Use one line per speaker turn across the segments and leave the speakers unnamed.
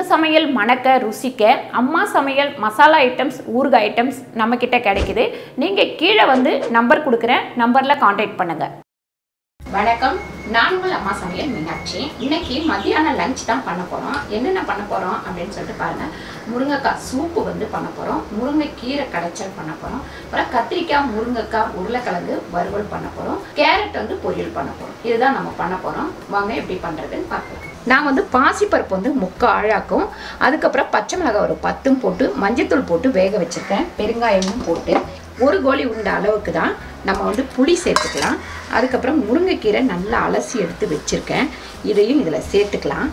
சமையல் மணக்க ருசிக்க அம்மா சமையல் மசாலா ஐட்டம்ஸ் ஊறுகாய் ஐட்டம்ஸ் நம்மக்கிட்ட கிடைக்குது நீங்கள் கீழே வந்து நம்பர் கொடுக்குறேன் நம்பரில் காண்டாக்ட் பண்ணுங்கள் வணக்கம் நான் உங்கள் அம்மா சமையல் மீனாட்சி இன்னைக்கு மத்தியானம் லஞ்ச் தான் பண்ண போகிறோம் என்னென்ன பண்ண போகிறோம் அப்படின்னு சொல்லிட்டு பாருங்கள் முருங்கைக்காய் சூப்பு வந்து பண்ண போகிறோம் முருங்கைக்கீரை கடைச்சல் பண்ண போகிறோம் அப்புறம் கத்திரிக்காய் முருங்கைக்காய் உருளைக்கிழங்கு வறுவல் பண்ண போகிறோம் கேரட் வந்து பொரியல் பண்ண போகிறோம் இதுதான் நம்ம பண்ண போகிறோம் வாங்க எப்படி பண்ணுறதுன்னு பார்க்கலாம் நான் வந்து பாசிப்பருப்பு வந்து முக்கால் ஆழாக்கும் அதுக்கப்புறம் பச்சை மிளகாய் ஒரு பத்தும் போட்டு மஞ்சத்தூள் போட்டு வேக வச்சுருக்கேன் பெருங்காயமும் போட்டு ஒரு கோழி உண்ட அளவுக்கு தான் நம்ம வந்து புளி சேர்த்துக்கலாம் அதுக்கப்புறம் முருங்கைக்கீரை நல்லா அலசி எடுத்து வச்சுருக்கேன் இதையும் இதில் சேர்த்துக்கலாம்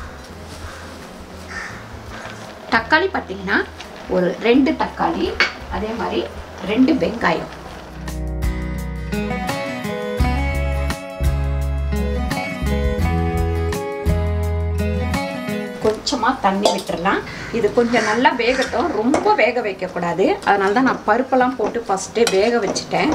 தக்காளி பார்த்திங்கன்னா ஒரு ரெண்டு தக்காளி அதே மாதிரி ரெண்டு வெங்காயம் கொஞ்சமாக தண்ணி விட்டுறலாம் இது கொஞ்சம் நல்லா வேகட்டும் ரொம்ப வேக வைக்கக்கூடாது அதனால தான் நான் பருப்பெல்லாம் போட்டு ஃபஸ்ட்டே வேக வச்சுட்டேன்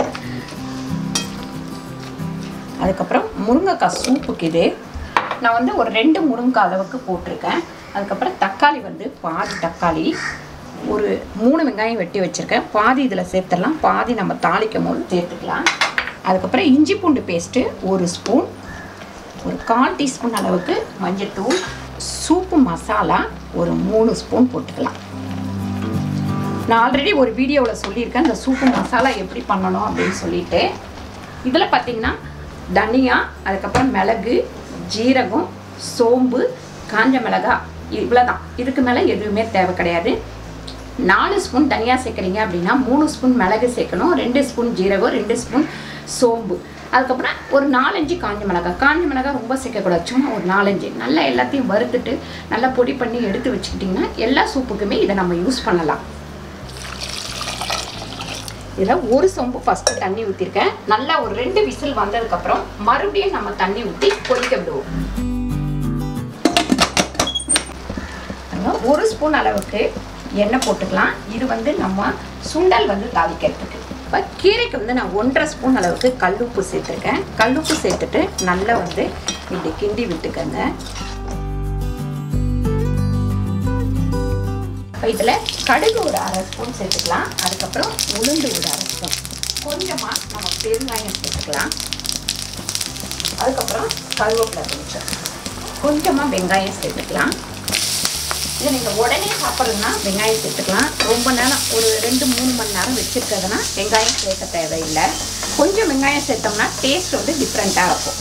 அதுக்கப்புறம் முருங்கைக்காய் சூப்புக்கு இது நான் வந்து ஒரு ரெண்டு முருங்கைக்காய் அளவுக்கு போட்டிருக்கேன் அதுக்கப்புறம் தக்காளி வந்து பாதி தக்காளி ஒரு மூணு வெங்காயம் வெட்டி வச்சுருக்கேன் பாதி இதில் சேர்த்துடலாம் பாதி நம்ம தாளிக்கும் போது சேர்த்துக்கலாம் அதுக்கப்புறம் இஞ்சி பூண்டு பேஸ்ட்டு ஒரு ஸ்பூன் ஒரு கால் டீஸ்பூன் அளவுக்கு மஞ்சள்தூள் சூப்பு மசாலா ஒரு மூணு ஸ்பூன் போட்டுக்கலாம் நான் ஆல்ரெடி ஒரு வீடியோவில் சொல்லியிருக்கேன் இந்த சூப்பு மசாலா எப்படி பண்ணணும் அப்படின்னு சொல்லிட்டு இதில் பார்த்தீங்கன்னா தனியா அதுக்கப்புறம் மிளகு ஜீரகம் சோம்பு காஞ்ச மிளகாய் இவ்வளோதான் இதுக்கு மேலே எதுவுமே தேவை கிடையாது நாலு ஸ்பூன் தனியாக சேர்க்குறீங்க அப்படின்னா மூணு ஸ்பூன் மிளகு சேர்க்கணும் ரெண்டு ஸ்பூன் ஜீரகம் ரெண்டு ஸ்பூன் சோம்பு அதுக்கப்புறம் ஒரு நாலஞ்சு காஞ்ச மிளகாய் காஞ்ச மிளகாய் ரொம்ப சேர்க்கக்கூடாது சும்மா ஒரு நாலஞ்சு நல்லா எல்லாத்தையும் வறுத்துட்டு நல்லா பொடி பண்ணி எடுத்து வச்சுக்கிட்டிங்கன்னா எல்லா சூப்புக்குமே இதை நம்ம யூஸ் பண்ணலாம் இதில் ஒரு சொம்பு ஃபஸ்ட்டு தண்ணி ஊற்றிருக்கேன் நல்லா ஒரு ரெண்டு விசில் வந்ததுக்கப்புறம் மறுபடியும் நம்ம தண்ணி ஊற்றி கொதிக்க விடுவோம் ஒரு ஸ்பூன் அளவுக்கு எண்ணெய் போட்டுக்கலாம் இது வந்து நம்ம சுண்டல் வந்து தாளிக்கிறதுக்கு இப்போ கீரைக்கு வந்து நான் ஒன்றரை ஸ்பூன் அளவுக்கு கல்லுப்பு சேர்த்துருக்கேன் கல்லுப்பு சேர்த்துட்டு நல்லா வந்து இப்படி கிண்டி விட்டுக்கங்க இப்போ இதில் கடுகு ஒரு அரை ஸ்பூன் சேர்த்துக்கலாம் அதுக்கப்புறம் உளுந்து ஒரு அரை ஸ்பூன் கொஞ்சமாக நம்ம பெருங்காயம் சேர்த்துக்கலாம் அதுக்கப்புறம் கருவேப்பிலை கொஞ்சம் கொஞ்சமாக வெங்காயம் சேர்த்துக்கலாம் இதை நீங்கள் உடனே சாப்பிட்றதுனா வெங்காயம் சேர்த்துக்கலாம் ரொம்ப நேரம் ஒரு ரெண்டு மூணு மணி நேரம் வச்சுருக்கிறதுனா வெங்காயம் சேர்க்க தேவையில்லை கொஞ்சம் வெங்காயம் சேர்த்தோம்னா டேஸ்ட் வந்து டிஃப்ரெண்ட்டாக இருக்கும்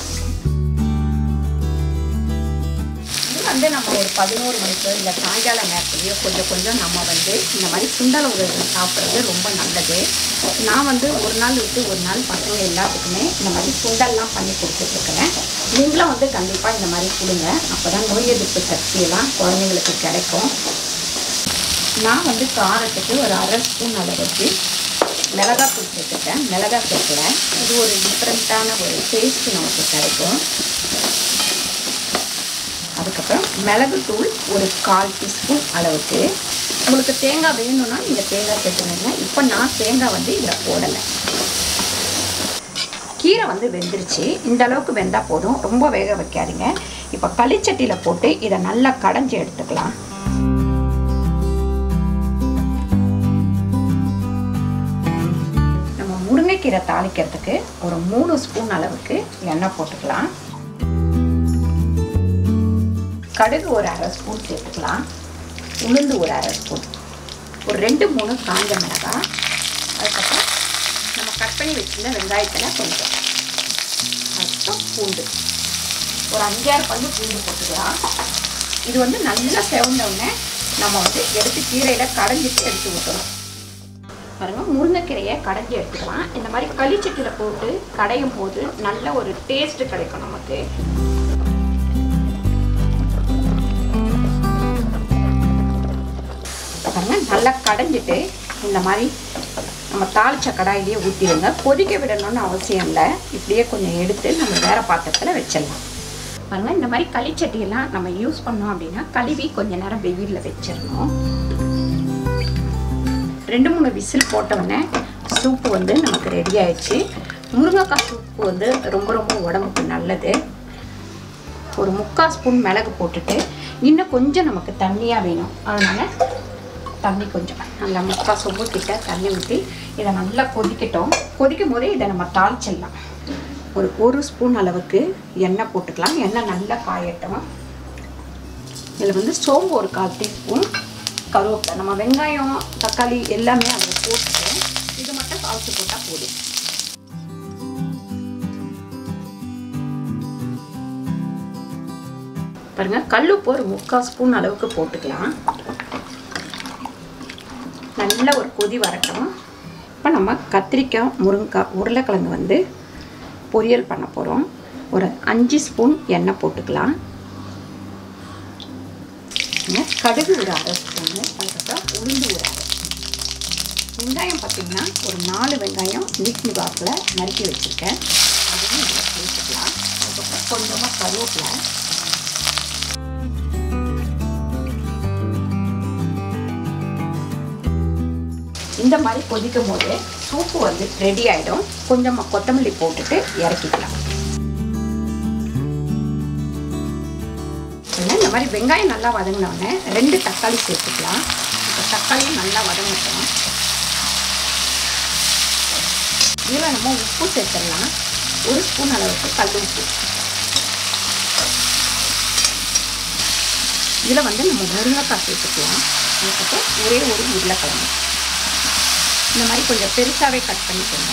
இது வந்து நம்ம ஒரு பதினோரு மணிக்கோ இல்லை சாயங்கால நேரத்துலையோ கொஞ்சம் கொஞ்சம் நம்ம வந்து இந்த மாதிரி சுண்டல் உதவி சாப்பிட்றது ரொம்ப நல்லது நான் வந்து ஒரு நாள் விட்டு ஒரு நாள் பசங்க எல்லாத்துக்குமே இந்த மாதிரி சுண்டல்லாம் பண்ணி கொடுத்துட்ருக்குறேன் நீங்களும் வந்து கண்டிப்பாக இந்த மாதிரி கொடுங்க அப்போ தான் நோய் எதிர்ப்பு சக்தியெல்லாம் குழந்தைங்களுக்கு கிடைக்கும் நான் வந்து காரத்துக்கு ஒரு அரை ஸ்பூன் அளவுக்கு மிளகாத்தூள் சேர்த்துட்டேன் மிளகா சேர்க்கல இது ஒரு டிஃப்ரெண்ட்டான ஒரு டேஸ்ட் நமக்கு கிடைக்கும் அதுக்கப்புறம் மிளகுத்தூள் ஒரு கால் டீஸ்பூன் அளவுக்கு உங்களுக்கு தேங்காய் வேணும்னா நீங்கள் தேங்காய் சேர்த்துக்கோங்க இப்போ நான் தேங்காய் வந்து இதில் போடலை கீரை வந்து வெந்துருச்சு இந்த அளவுக்கு வெந்தால் போதும் ரொம்ப வேக வைக்காதீங்க இப்போ களிச்சட்டியில் போட்டு இதை நல்லா கடைஞ்சி எடுத்துக்கலாம் நம்ம முருங்கைக்கீரை தாளிக்கிறதுக்கு ஒரு மூணு ஸ்பூன் அளவுக்கு எண்ணெய் போட்டுக்கலாம் கடுகு ஒரு அரை ஸ்பூன் சேர்த்துக்கலாம் உளுந்து ஒரு அரை ஸ்பூன் ஒரு ரெண்டு மூணு காஞ்ச மிளகாய் அதுக்கப்புறம் நம்ம கட் பண்ணி வச்சுருந்த வெங்காயத்தில் கொஞ்சம் அதுக்கப்புறம் பூண்டு ஒரு அஞ்சாறு பல்லு பூண்டு போட்டுக்கலாம் இது வந்து நல்லா செவந்தவுடனே நம்ம வந்து எடுத்து கீரையில் கடைஞ்சிட்டு எடுத்து ஊற்றணும் பாருங்கள் முருங்கைக்கீரையை கடைஞ்சி எடுத்துக்கலாம் இந்த மாதிரி களிச்சட்டியில் போட்டு கடையும் போது நல்ல ஒரு டேஸ்ட்டு கிடைக்கும் நமக்கு பாருங்கள் நல்லா கடைஞ்சிட்டு இந்த மாதிரி நம்ம தாளிச்ச கடாயிலேயே ஊற்றிடுங்க கொதிக்க விடணும்னு அவசியம் இல்லை இப்படியே கொஞ்சம் எடுத்து நம்ம வேறு பாத்திரத்தில் வச்சிடலாம் பாருங்கள் இந்த மாதிரி களிச்சட்டியெல்லாம் நம்ம யூஸ் பண்ணோம் அப்படின்னா கழுவி கொஞ்ச நேரம் வெயிலில் வச்சிடணும் ரெண்டு மூணு விசில் போட்டவுடனே சூப்பு வந்து நமக்கு ரெடி ஆயிடுச்சு முருங்கைக்காய் சூப்பு வந்து ரொம்ப ரொம்ப உடம்புக்கு நல்லது ஒரு முக்கால் ஸ்பூன் மிளகு போட்டுட்டு இன்னும் கொஞ்சம் நமக்கு தண்ணியாக வேணும் அதனால் தண்ணி கொஞ்சம் நல்லா முக்கால் சொம்பு கிட்ட தண்ணி ஊற்றி இதை நல்லா கொதிக்கட்டும் கொதிக்கும் போதே இதை நம்ம தாளிச்சிடலாம் ஒரு ஒரு ஸ்பூன் அளவுக்கு எண்ணெய் போட்டுக்கலாம் எண்ணெய் நல்லா காயட்டும் இதில் வந்து சோம்பு ஒரு கால் டீஸ்பூன் கருவேப்பிலை நம்ம வெங்காயம் தக்காளி எல்லாமே அதில் போட்டுட்டு இது மட்டும் தாளிச்சு போட்டால் போதும் பாருங்க கல்லுப்பு ஒரு முக்கால் ஸ்பூன் அளவுக்கு போட்டுக்கலாம் நல்ல ஒரு கொதி வரட்டும் இப்போ நம்ம கத்திரிக்காய் முருங்கைக்காய் உருளைக்கிழங்கு வந்து பொரியல் பண்ண போகிறோம் ஒரு அஞ்சு ஸ்பூன் எண்ணெய் போட்டுக்கலாம் கடுகு ஒரு அரை ஸ்பூனு அதுக்கப்புறம் உளுந்து ஒரு அரை வெங்காயம் பார்த்திங்கன்னா ஒரு நாலு வெங்காயம் நீக்கி வாக்கில் நறுக்கி வச்சுருக்கேன் அதையும் இதில் சேர்த்துக்கலாம் அதுக்கப்புறம் கொஞ்சமாக கருவேப்பிலை இந்த மாதிரி கொதிக்கும் போது சூப்பு வந்து ரெடி ஆகிடும் கொஞ்சமாக கொத்தமல்லி போட்டுட்டு இறக்கிக்கலாம் இந்த மாதிரி வெங்காயம் நல்லா வதங்கினோடனே ரெண்டு தக்காளி சேர்த்துக்கலாம் இப்போ தக்காளியும் நல்லா வதங்கட்டும் இதில் நம்ம உப்பு சேர்த்துடலாம் ஒரு ஸ்பூன் அளவுக்கு கல் உப்பு இதில் வந்து நம்ம முருங்கைக்காய் சேர்த்துக்கலாம் அதுக்கப்புறம் ஒரே ஒரு உருளைக்கிழங்கு இந்த மாதிரி கொஞ்சம் பெருசாகவே கட் பண்ணிக்கோங்க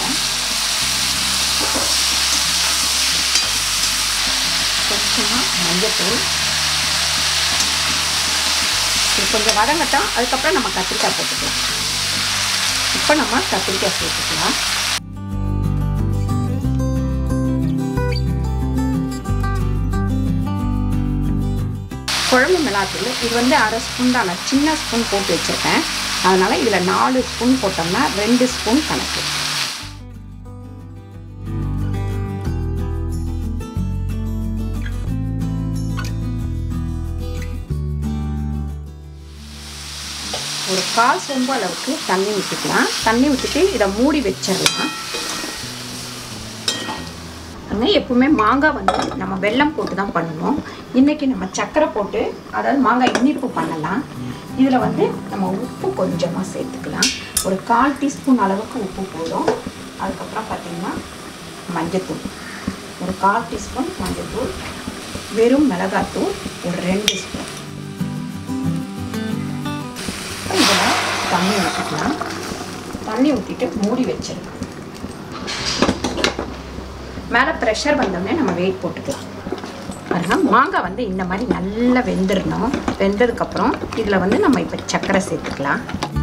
கொஞ்சமாக மஞ்சத்தூள் இது கொஞ்சம் வதங்கட்டும் அதுக்கப்புறம் நம்ம கத்திரிக்காய் போட்டுக்கலாம் இப்போ நம்ம கத்திரிக்காய் சேர்த்துக்கலாம் குழம்பு மிளகாத்தூள் இது வந்து அரை ஸ்பூன் தான் நான் சின்ன ஸ்பூன் போட்டு வச்சுருக்கேன் அதனால் இதில் நாலு ஸ்பூன் போட்டோம்னா ரெண்டு ஸ்பூன் கணக்கு ஒரு கால் சொம்பு அளவுக்கு தண்ணி ஊற்றிக்கலாம் தண்ணி ஊற்றிட்டு இதை மூடி வச்சிடலாம் பாருங்க எப்பவுமே மாங்காய் வந்து நம்ம வெல்லம் போட்டு தான் பண்ணுவோம் இன்றைக்கி நம்ம சர்க்கரை போட்டு அதாவது மாங்காய் இனிப்பு பண்ணலாம் இதில் வந்து நம்ம உப்பு கொஞ்சமாக சேர்த்துக்கலாம் ஒரு கால் டீஸ்பூன் அளவுக்கு உப்பு போதும் அதுக்கப்புறம் பார்த்திங்கன்னா மஞ்சத்தூள் ஒரு கால் டீஸ்பூன் மஞ்சத்தூள் வெறும் மிளகாத்தூள் ஒரு ரெண்டு ஸ்பூன் இதில் தண்ணி ஊற்றிக்கலாம் தண்ணி ஊற்றிட்டு மூடி வச்சிடலாம் மேலே ப்ரெஷர் வந்தோடனே நம்ம வெயிட் போட்டுக்கலாம் பாருங்க மாங்காய் வந்து இந்த மாதிரி நல்லா வெந்துடணும் வெந்ததுக்கப்புறம் இதில் வந்து நம்ம இப்போ சர்க்கரை சேர்த்துக்கலாம்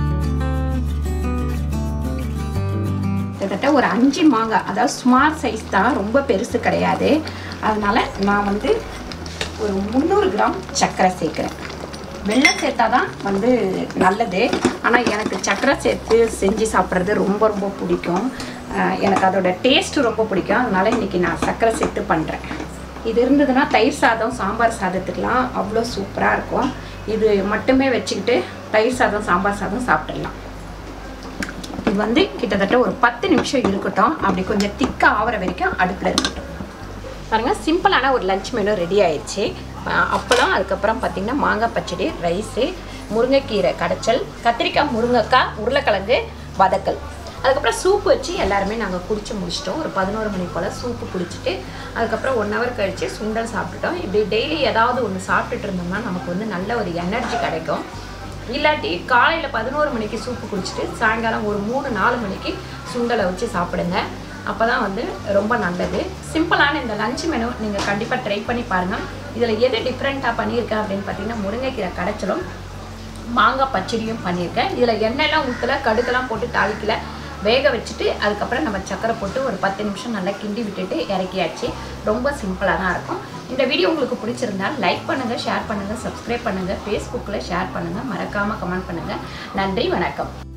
கிட்டத்தட்ட ஒரு அஞ்சு மாங்காய் அதாவது ஸ்மால் சைஸ் தான் ரொம்ப பெருசு கிடையாது அதனால் நான் வந்து ஒரு முந்நூறு கிராம் சர்க்கரை சேர்க்குறேன் வெள்ளம் சேர்த்தா தான் வந்து நல்லது ஆனால் எனக்கு சர்க்கரை சேர்த்து செஞ்சு சாப்பிட்றது ரொம்ப ரொம்ப பிடிக்கும் எனக்கு அதோட டேஸ்ட்டு ரொம்ப பிடிக்கும் அதனால் இன்றைக்கி நான் சர்க்கரை சேர்த்து பண்ணுறேன் இது இருந்ததுன்னா தயிர் சாதம் சாம்பார் சாதத்துக்கெலாம் அவ்வளோ சூப்பராக இருக்கும் இது மட்டுமே வச்சுக்கிட்டு தயிர் சாதம் சாம்பார் சாதம் சாப்பிட்றலாம் இது வந்து கிட்டத்தட்ட ஒரு பத்து நிமிஷம் இருக்கட்டும் அப்படி கொஞ்சம் திக்காக ஆகிற வரைக்கும் அடுப்பில் இருக்கட்டும் பாருங்கள் சிம்பிளான ஒரு லஞ்ச் மெனு ரெடி ஆயிடுச்சு அப்பளம் அதுக்கப்புறம் பார்த்திங்கன்னா மாங்காய் பச்சடி ரைஸு முருங்கைக்கீரை கடைச்சல் கத்திரிக்காய் முருங்கைக்காய் உருளைக்கிழங்கு வதக்கல் அதுக்கப்புறம் சூப் வச்சு எல்லாருமே நாங்கள் குடிச்சு முடிச்சிட்டோம் ஒரு பதினோரு மணி போல் சூப்பு குடிச்சிட்டு அதுக்கப்புறம் ஒன் ஹவர் கழித்து சுண்டல் சாப்பிட்டுட்டோம் இப்படி டெய்லி ஏதாவது ஒன்று சாப்பிட்டுட்டு இருந்தோம்னா நமக்கு வந்து நல்ல ஒரு எனர்ஜி கிடைக்கும் இல்லாட்டி காலையில் பதினோரு மணிக்கு சூப்பு குடிச்சிட்டு சாயங்காலம் ஒரு மூணு நாலு மணிக்கு சுண்டலை வச்சு சாப்பிடுங்க அப்போ தான் வந்து ரொம்ப நல்லது சிம்பிளான இந்த லஞ்ச் மெனு நீங்கள் கண்டிப்பாக ட்ரை பண்ணி பாருங்கள் இதில் எது டிஃப்ரெண்ட்டாக பண்ணியிருக்கேன் அப்படின்னு பார்த்தீங்கன்னா முருங்கைக்கீரை கடைச்சலும் மாங்காய் பச்சடியும் பண்ணியிருக்கேன் இதில் எண்ணெய்லாம் ஊற்றல கடுக்கெல்லாம் போட்டு தாளிக்கல வேக வச்சுட்டு அதுக்கப்புறம் நம்ம சக்கரை போட்டு ஒரு பத்து நிமிஷம் நல்லா கிண்டி விட்டுட்டு இறக்கியாச்சு ரொம்ப சிம்பிளாக தான் இருக்கும் இந்த வீடியோ உங்களுக்கு பிடிச்சிருந்தா லைக் பண்ணுங்கள் ஷேர் பண்ணுங்கள் சப்ஸ்கிரைப் பண்ணுங்கள் ஃபேஸ்புக்கில் ஷேர் பண்ணுங்கள் மறக்காமல் கமெண்ட் பண்ணுங்கள் நன்றி வணக்கம்